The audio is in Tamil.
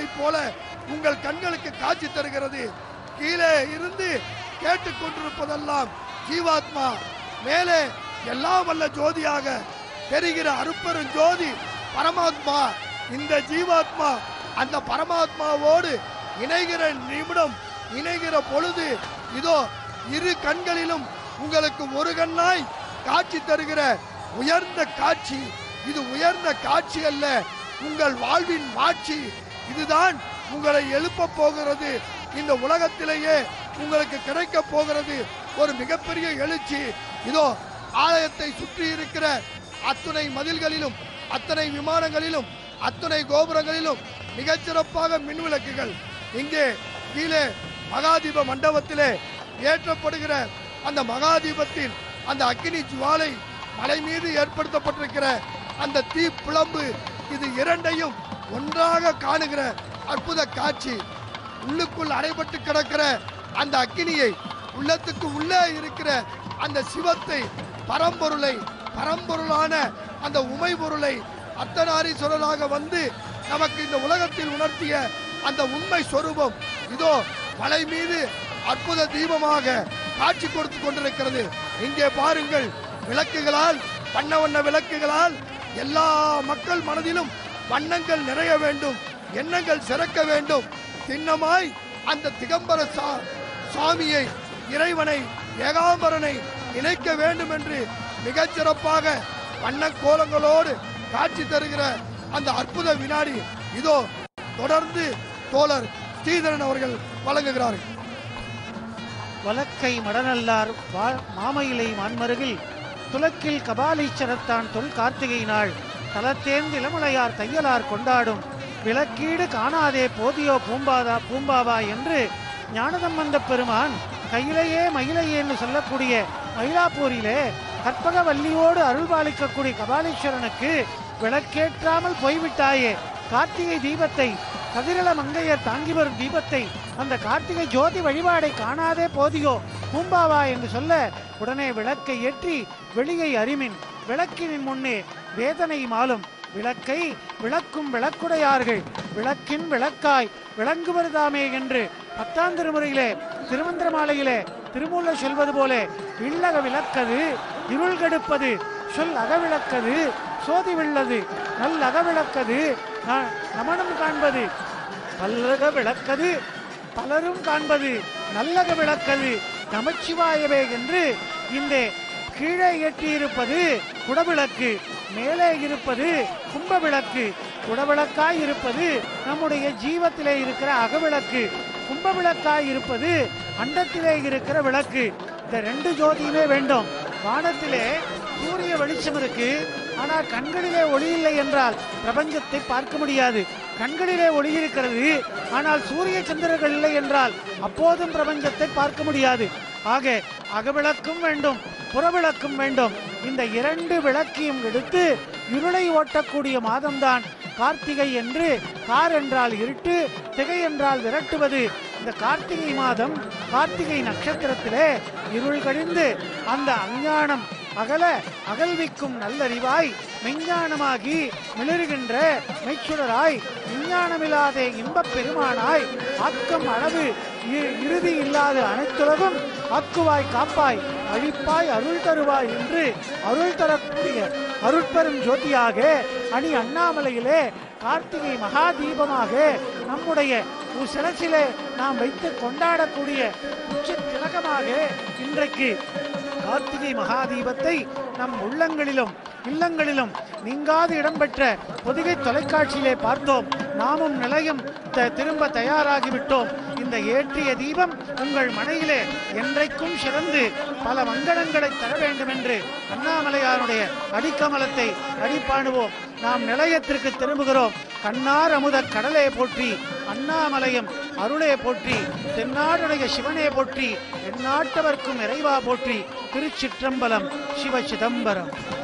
பாம்பை போல உங்கள் கண்களுக்கு காட்சி தருகிறது கீழே இருந்து கேட்டுக்கொண்டிருப்பதெல்லாம் ஜீவாத்மா மேலே எல்லாம் வல்ல ஜோதியாக தெரிகிற அருப்பெரும் ஜோதி பரமாத்மா இந்த ஜீவாத்மா அந்த பரமாத்மாவோடு இணைகிற நிமிடம் இணைகிற பொழுது இதோ இரு கண்களிலும் உங்களுக்கு ஒரு கண்ணாய் காட்சி தருகிற உயர்ந்த காட்சி இது உயர்ந்த காட்சி அல்ல உங்கள் வாழ்வின் மாட்சி இதுதான் உங்களை எழுப்ப போகிறது இந்த உலகத்திலேயே உங்களுக்கு கிடைக்க போகிறது ஒரு மிகப்பெரிய எழுச்சி இதோ ஆலயத்தை சுற்றி இருக்கிற அத்துணை மதில்களிலும் அத்தனை விமானங்களிலும் அத்தனை கோபுரங்களிலும் மிகச்சிறப்பாக மின் விளக்குகள் இங்கே கீழே மகாதீப மண்டபத்திலே ஏற்றப்படுகிற அந்த மகாதீபத்தின் அந்த அக்கினி ஜுவாலை மலை மீது ஏற்படுத்தப்பட்டிருக்கிற அந்த தீ பிளம்பு இது இரண்டையும் ஒன்றாக காணுகிற அற்புத காட்சி உள்ளுக்குள் அடைபட்டு கிடக்கிற அந்த அக்கினியை உள்ளத்துக்கு உள்ளே இருக்கிற அந்த சிவத்தை பரம்பொருளை பரம்பொருளான அந்த உமை பொருளை அர்த்தநாரீஸ்வரராக வந்து நமக்கு இந்த உலகத்தில் உணர்த்திய அந்த உண்மை சொரூபம் இதோ மலை மீது அற்புத தீபமாக காட்சி கொடுத்து கொண்டிருக்கிறது இங்கே பாருங்கள் விளக்குகளால் வண்ண வண்ண விளக்குகளால் எல்லா மக்கள் மனதிலும் வண்ணங்கள் நிறைய வேண்டும் எண்ணங்கள் சிறக்க வேண்டும் சின்னமாய் அந்த திகம்பர சா- சுவாமியை இறைவனை ஏகாம்பரனை இணைக்க வேண்டும் என்று மிகச் சிறப்பாக வண்ண கோலங்களோடு காட்சி தருகிற அந்த அற்புத வினாடி இதோ தொடர்ந்து தோழர் ஸ்ரீதரன் அவர்கள் வழங்குகிறார்கள் வலக்கை மடநல்லார் வா- மாமயிலை மான்மருகில் துலக்கில் கபாலீச்சரத்தான் தொல் கார்த்திகை நாள் தலத்தேர்ந்து இளமலையார் தையலார் கொண்டாடும் விளக்கீடு காணாதே போதியோ பூம்பாதா பூம்பாவா என்று ஞானதம்பந்த பெருமான் கையிலேயே மயிலையேன்னு சொல்லக்கூடிய மயிலாப்பூரிலே கற்பக வள்ளியோடு அருள்பாலிக்கக்கூடிய கபாலீஸ்வரனுக்கு விளக்கேற்றாமல் போய்விட்டாயே கார்த்திகை தீபத்தை கதிரல மங்கையர் தாங்கி வரும் தீபத்தை அந்த கார்த்திகை ஜோதி வழிபாடை காணாதே போதியோ பூம்பாவா என்று சொல்ல உடனே விளக்கை ஏற்றி வெளியை அறிமின் விளக்கினின் முன்னே வேதனை மாலும் விளக்கை விளக்கும் விளக்குடையார்கள் விளக்கின் விளக்காய் விளங்குவதுதாமே என்று பத்தாம் திருமுறையிலே திருமந்திர மாலையிலே திருமூல சொல்வது போல இல்லக விளக்கது இருள் கெடுப்பது சொல் அகவிளக்கது சோதி விள்ளது நல் அகவிளக்கது ந- நமனம் காண்பது பல்லக விளக்கது பலரும் காண்பது நல்லக விளக்கது நமச்சிவாயவே என்று இந்த கீழே ஏற்றியிருப்பது குடவிளக்கு மேலே இருப்பது கும்ப விளக்கு குடவிளக்காய் இருப்பது நம்முடைய ஜீவத்திலே இருக்கிற அகவிளக்கு கும்ப விளக்காய் இருப்பது அண்டத்திலே இருக்கிற விளக்கு இந்த ரெண்டு ஜோதியுமே வேண்டும் வானத்திலே சூரிய வெளிச்சம் இருக்கு ஆனால் கண்களிலே ஒளி இல்லை என்றால் பிரபஞ்சத்தை பார்க்க முடியாது கண்களிலே ஒளி இருக்கிறது ஆனால் சூரிய சந்திரர்கள் இல்லை என்றால் அப்போதும் பிரபஞ்சத்தை பார்க்க முடியாது ஆக அகவிளக்கும் வேண்டும் புறவிளக்கும் வேண்டும் இந்த இரண்டு விளக்கையும் எடுத்து இருளை ஓட்டக்கூடிய மாதம்தான் கார்த்திகை என்று கார் என்றால் இருட்டு திகை என்றால் விரட்டுவது இந்த கார்த்திகை மாதம் கார்த்திகை நட்சத்திரத்திலே இருள் கடிந்து அந்த அஞ்ஞானம் அகல அகல்விக்கும் நல்லறிவாய் மெஞ்ஞானமாகி மிளறுகின்ற மெய்ச்சுடராய் விஞ்ஞானமில்லாத இன்பப் பெருமானாய் ஆக்கம் அளவு இ- இறுதி இல்லாத அனைத்துலகும் ஆக்குவாய் காப்பாய் அழிப்பாய் அருள் தருவாய் என்று அருள் தரக்கூடிய அருட்பெரும் ஜோதியாக அணி அண்ணாமலையிலே கார்த்திகை மகா தீபமாக நம்முடைய சிலசிலே நாம் வைத்து கொண்டாடக்கூடிய உச்ச திலகமாக இன்றைக்கு கார்த்திகை மகாதீபத்தை நம் உள்ளங்களிலும் இல்லங்களிலும் நீங்காது இடம்பெற்ற பொதிகை தொலைக்காட்சியிலே பார்த்தோம் நாமும் நிலையம் த- திரும்ப தயாராகிவிட்டோம் இந்த ஏற்றிய தீபம் உங்கள் மனையிலே என்றைக்கும் சிறந்து பல மங்களங்களை தர வேண்டும் என்று அண்ணாமலையாருடைய அடிக்கமலத்தை அடிப்பாணுவோம் நாம் நிலையத்திற்கு திரும்புகிறோம் கண்ணார் அமுத கடலே போற்றி அண்ணாமலையம் அருளே போற்றி தென்னாடுடைய சிவனே போற்றி எந்நாட்டவர்க்கும் இறைவா போற்றி திருச்சிற்றம்பலம் சிவ சிதம்பரம்